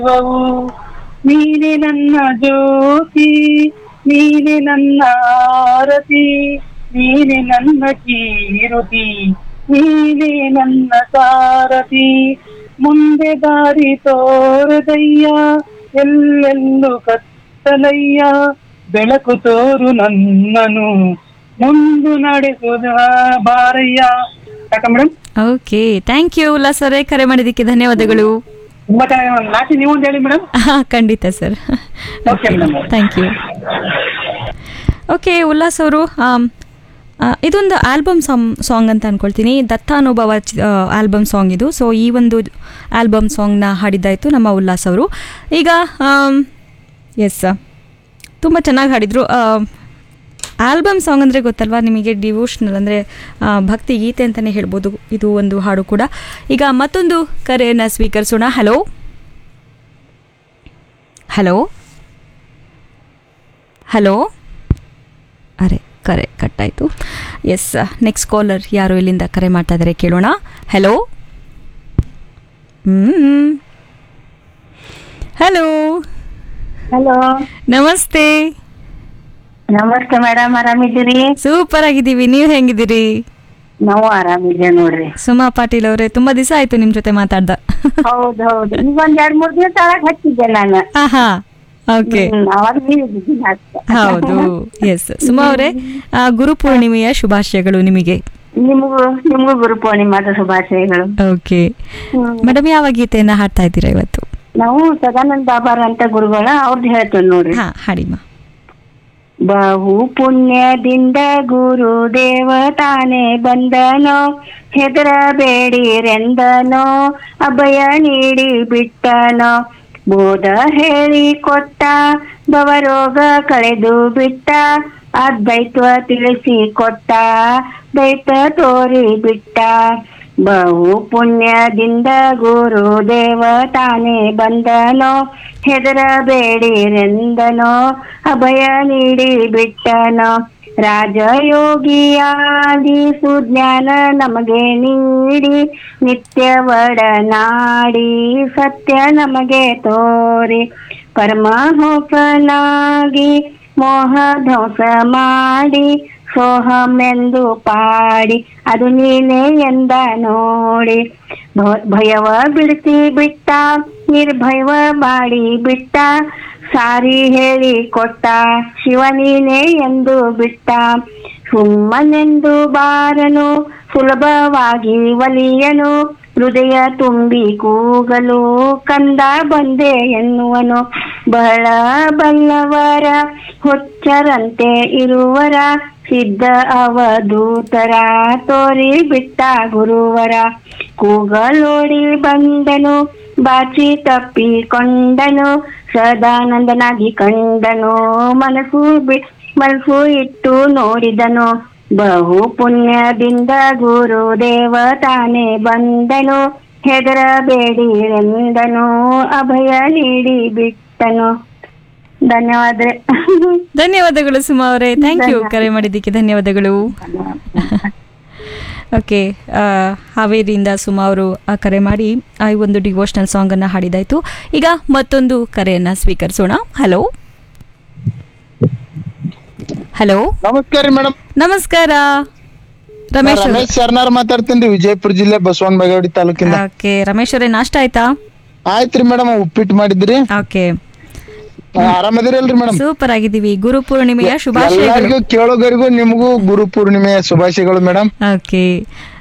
ದೈವವು ನೀನೆ ನನ್ನ ಜ್ಯೋತಿ ನೀನೆ ನನ್ನ ಆರತಿ ನೀನೆ ನನ್ನ ಕೀರುತಿ ನೀನೆ ನನ್ನ ಸಾರಥಿ ಮುಂದೆ ದಾರಿ ತೋರದಯ್ಯ ಎಲ್ಲೆಲ್ಲೂ ಕತ್ತಲಯ್ಯ ಬೆಳಕು ತೋರು ನನ್ನನು ಮುಂದು ನಡೆಸುದ ಬಾರಯ್ಯ ಯಾಕ madam okay thank you Ullas ಅವರೇ ಕರೆ ಮಾಡಿದ್ದಕ್ಕೆ ಧನ್ಯವಾದಗಳು ತುಂಬಾ ಚೆನ್ನಾಗಿ ಲಾಸ್ಟ್ ನೀವು ಒಂದು ಹೇಳಿ ಮೇಡಮ್ ಹಾ ಖಂಡಿತ sir okay madam thank you okay Ullas ಅವರು ಆಮ್, ಆ, ಇದೊಂದು ಆಲ್ಬಮ್ ಸಾಂಗ್ ಸಾಂಗ್ ಅಂತ ಅನ್ಕೊಳ್ತೀನಿ ದತ್ತಾನುಭವ ಆಲ್ಬಮ್ ಸಾಂಗ್ ಇದು ಸೊ ಈ ಒಂದು ಆಲ್ಬಮ್ ಸಾಂಗ್ನ ಹಾಡಿದ್ದಾಯಿತು ನಮ್ಮ ಉಲ್ಲಾಸ್ ಅವರು ಈಗ ಎಸ್ ತುಂಬ ಚೆನ್ನಾಗಿ ಹಾಡಿದರು ಆಲ್ಬಮ್ ಸಾಂಗ್ ಅಂದರೆ ಗೊತ್ತಲ್ವಾ ನಿಮಗೆ ಡಿವೋಷ್ನಲ್ ಅಂದರೆ ಭಕ್ತಿ ಗೀತೆ ಅಂತಲೇ ಹೇಳ್ಬೋದು ಇದು ಒಂದು ಹಾಡು ಕೂಡ ಈಗ ಮತ್ತೊಂದು ಕರೆಯನ್ನು ಸ್ವೀಕರಿಸೋಣ ಹಲೋ ಹಲೋ ಹಲೋ ಅರೆ ಕರೆ ಕಟ್ಟಾಯಿತು ಎಸ್ ನೆಕ್ಸ್ಟ್ ಕಾಲರ್ ಯಾರು ಇಲ್ಲಿಂದ ಕರೆ ಮಾಡ್ತಾ ಇದ್ದಾರೆ ಕೇಳೋಣ ಹಲೋ ಹ್ಞೂ ಹಲೋ ಹಲೋ ನಮಸ್ತೆ ನಮಸ್ತೆ ಮೇಡಮ್ ಆರಾಮಿದ್ದೀರಿ ಸೂಪರ್ ಆಗಿದ್ದೀವಿ ನೀವು ಹೆಂಗಿದ್ದೀರಿ ನಾವು ಆರಾಮಿದ್ದೇವೆ ನೋಡ್ರಿ ಸುಮಾ ಪಾಟೀಲ್ ಅವರೇ ತುಂಬಾ ದಿವಸ ಆಯ್ತು ನಿಮ್ ಜೊತೆ ಮಾತಾಡ್ದ ಹೌದ್ ಹೌದು ಈಗ ಒಂದ್ ಎರಡ್ ಮೂರ್ ದಿವಸ ಒಳಗ್ ಹಚ್ಚಿದ್ದೆ ನಾನು ಆಹಾ ಓಕೆ ಹ್ಮ್, ಅವಾಗ ನೀವು ಇದ್ದಿದ್ದು ಅಷ್ಟೇ. ಹೌದು ಎಸ್ ಸುಮಾ ಅವರೇ ಆ, ಗುರು ಪೂರ್ಣಿಮೆಯ ಶುಭಾಶಯಗಳು ನಿಮಗೆ ನಿಮ್ಗೂ ನಿಮ್ಗೂ ಗುರು ಪೂರ್ಣಿಮಾದ ಶುಭಾಶಯಗಳು ಓಕೆ ಹ್ಮ್. ಮೇಡಮ್ ಯಾವ ಗೀತೆಯನ್ನ ಹಾಡ್ತಾ ಇದ್ದೀರಾ ಇವತ್ತು ನಾವು ಸದಾನಂದ ಬಾಬಾರ್ ಅಂತ ಗುರುಗಳ ಅವ್ರದ್ದು ಹೇಳ್ತೇವೆ ನೋಡ್ರಿ ಹಾ ಹಾಡಿಮ್ಮ ಬಹು ಪುಣ್ಯದಿಂದ ಗುರು ದೇವತಾನೆ ಬಂದನೋ ಹೆದರಬೇಡಿರೆಂದನೋ ಅಭಯ ನೀಡಿ ಬಿಟ್ಟನೋ ಬೋಧ ಹೇಳಿ ಕೊಟ್ಟ ಭವರೋಗ ಕಳೆದು ಬಿಟ್ಟ ಅದ್ವೈತ್ವ ತಿಳಿಸಿ ಕೊಟ್ಟ ದೈತ ತೋರಿ ಬಿಟ್ಟ ಬಹು ಪುಣ್ಯದಿಂದ ಗುರು ದೇವತಾನೆ ಬಂದನೋ ಹೆದರಬೇಡಿರೆಂದನೋ ಅಭಯ ನೀಡಿ ಬಿಟ್ಟನೋ ರಾಜಯೋಗಿಯಾದಿ ಸುಜ್ಞಾನ ನಮಗೆ ನೀಡಿ ನಿತ್ಯ ಒಡನಾಡಿ ಸತ್ಯ ನಮಗೆ ತೋರಿ ಪರಮಹಂಸನಾಗಿ ಮೋಹ ಧ್ವಂಸ ಮಾಡಿ ಸೋಹಮೆಂದು ಪಾಡಿ ಅದು ನೀನೇ ಎಂದ ನೋಡಿ ಭ- ಭಯವ ಬಿಡಿಸಿ ಬಿಟ್ಟ ನಿರ್ಭಯವ ಮಾಡಿ ಬಿಟ್ಟ ಸಾರಿ ಹೇಳಿ ಕೊಟ್ಟ ಶಿವ ನೀನೇ ಎಂದು ಬಿಟ್ಟ ಸುಮ್ಮನೆಂದು ಬಾರನು ಸುಲಭವಾಗಿ ಒಲಿಯನು ಹೃದಯ ತುಂಬಿ ಕೂಗಲು ಕಂದ ಬಂದೆ ಎನ್ನುವನು ಬಹಳ ಬಲ್ಲವರ ಹುಚ್ಚರಂತೆ ಇರುವರ ಸಿದ್ಧ ಅವಧೂತರ ತೋರಿ ಬಿಟ್ಟ ಗುರುವರ ಕೂಗಲೋಡಿ ಬಂದನು ಬಾಚಿ ತಪ್ಪಿಕೊಂಡನು ಸದಾನಂದನಾಗಿ ಕಂಡನು ಮನಸ್ಸು ಬಿ ಮನಸ್ಸು ಇಟ್ಟು ನೋಡಿದನು ಬಹು ಪುಣ್ಯದಿಂದ ಗುರು ದೇವತಾನೆ ಬಂದನು ಹೆದರಬೇಡಿರೆಂದನು ಅಭಯ ನೀಡಿ ಬಿಟ್ಟನು ಧನ್ಯವಾದ ಧನ್ಯವಾದಗಳು ಸುಮಾ ಅವರೇ ಥ್ಯಾಂಕ್ ಯು ಕರೆ ಮಾಡಿದ್ದಕ್ಕೆ ಧನ್ಯವಾದಗಳು ಓಕೆ ಹಾವೇರಿಯಿಂದ ಸುಮಾ ಅವರು ಆ ಕರೆ ಮಾಡಿ ಆ ಈ ಒಂದು ಡಿವೋಷನಲ್ ಸಾಂಗನ್ನು ಹಾಡಿದಾಯಿತು ಈಗ ಮತ್ತೊಂದು ಕರೆಯನ್ನು ಸ್ವೀಕರಿಸೋಣ ಹಲೋ ಹಲೋ ನಮಸ್ಕಾರ ರೀ ಮೇಡಮ್ ನಮಸ್ಕಾರ ರಮೇಶ್ ಅವರು ರಮೇಶ್ ಸರ್ನಾರ್ ಮಾತಾಡ್ತೀನಿ ವಿಜಯಪುರ ಜಿಲ್ಲೆ ಬಸವನ ಬಾಗೇವಾಡಿ ತಾಲೂಕಿಂದ ಓಕೆ ರಮೇಶ್ ಅವರೇ ನಾಷ್ಟ ಆಯ್ತಾ ಆಯ್ತ್ರಿ ಮೇಡಮ್ ಉಪ್ಪಿಟ್ಟು ಮಾಡಿದ್ರಿ ಓಕೆ ಆ, ಆರಾಮದಿರಲ್ರಿ ಮೇಡಮ್ ಸೂಪರ್ ಆಗಿದ್ದೀವಿ ಗುರು ಪೂರ್ಣಿಮೆಯ ಶುಭಾಶಯಗಳು ಎಲ್ಲರಿಗೂ ಕೇಳೋಗರಿಗೂ ನಿಮಗೂ ಗುರು ಪೂರ್ಣಿಮೆಯ ಶುಭಾಶಯಗಳು ಮೇಡಮ್ ಓಕೆ